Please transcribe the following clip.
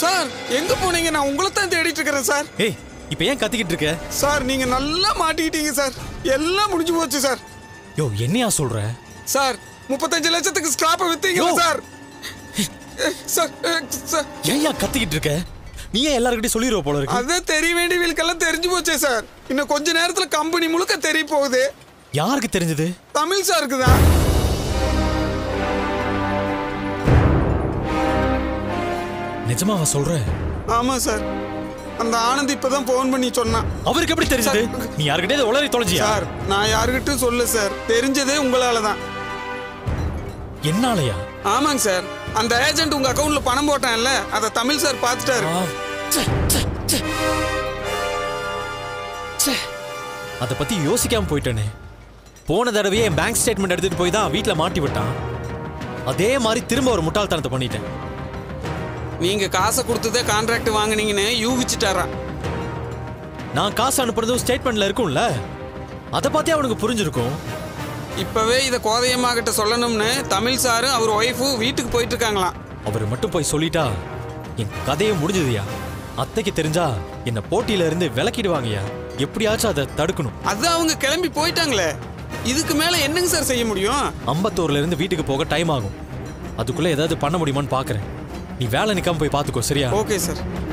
Sir எங்க போனீங்க நான் உங்களை தான் தேடிட்டு இருக்கிறேன் சார் ஏய் இப்போ ஏன் கத்திக்கிட்டு இருக்க சார் நீங்க நல்லா மாட்டிக்கிட்டீங்க சார் எல்லாம் முடிஞ்சு போச்சு சார் யோ என்னையா சொல்ற சார் முப்பத்தஞ்சு லட்சத்துக்கு ஸ்கிராப்பை வித்தீங்க யோ. சார் சார் அஹ், சார் ஏன்யா கத்திக்கிட்டு இருக்க நீ ஏன் எல்லாருக்கிட்டையும் சொல்லிடுவ போல இருக்கு அதான் தெரிய வேண்டியவங்களுக்கெல்லாம் தெரிஞ்சு போச்சே சார் இன்னும் கொஞ்ச நேரத்துல கம்பெனி முழுக்க தெரிய போகுது யாருக்கு தெரிஞ்சது தமிழ் சாருக்கு தான் நிஜமாவா சொல்ற ஆமா சார் அந்த ஆனந்த் இப்பதான் ஃபோன் பண்ணி சொன்னான் அவருக்கு எப்படி தெரிஞ்சது நீ யாருக்கிட்டே உளறி தொலைஞ்சியா சார் நான் யாருக்கிட்டும் சொல்ல சார் தெரிஞ்சதே உங்களால தான் என்னாலயா ஆமாங்க சார் அந்த ஏஜென்ட் உங்க அக்கவுண்ட்ல பணம் போட்டான்ல அதை தமிழ் சார் பார்த்துட்டாரு ஆ, ச்சே, ச்சே, ச்சே. ச்சே. அத பத்தி யோசிக்காம போயிட்டேனே போன தடவையே என் பேங்க் ஸ்டேட்மெண்ட் எடுத்துட்டு போய் தான் வீட்ல மாட்டி விட்டான் அதே மாதிரி திரும்ப ஒரு முட்டாள்தனத்தை பண்ணிட்டேன் நீங்க காசை கொடுத்ததே கான்ட்ராக்ட் வாங்குனீங்கன்னு யூகிச்சிட்டாராம் நான் காசு அனுப்புறதும் ஸ்டேட்மெண்ட்ல இருக்கும்ல அதை பார்த்தே அவனுக்கு புரிஞ்சிருக்கும் இப்பவே இதை கோதையம்மா கிட்ட சொல்லணும்னு தமிழ் சாரும் அவர் ஒய்ஃபும் வீட்டுக்கு போயிட்டு இருக்காங்களாம் அவர் மட்டும் போய் சொல்லிட்டா என் கதையே முடிஞ்சதுயா அத்தைக்கு தெரிஞ்சா என்ன போட்டியில இருந்து விலக்கிடுவாங்கய்யா எப்படியாச்சும் அதை தடுக்கணும் அது அவங்க கிளம்பி போயிட்டாங்களே இதுக்கு மேல என்னங்க சார் செய்ய முடியும் அம்பத்தூர்ல இருந்து வீட்டுக்கு போக டைம் ஆகும் அதுக்குள்ள ஏதாவது பண்ண முடியுமான்னு பாக்குறேன் நீ வேலை நிக்காம போய் பாத்துக்கோ சரியா ஓகே சார்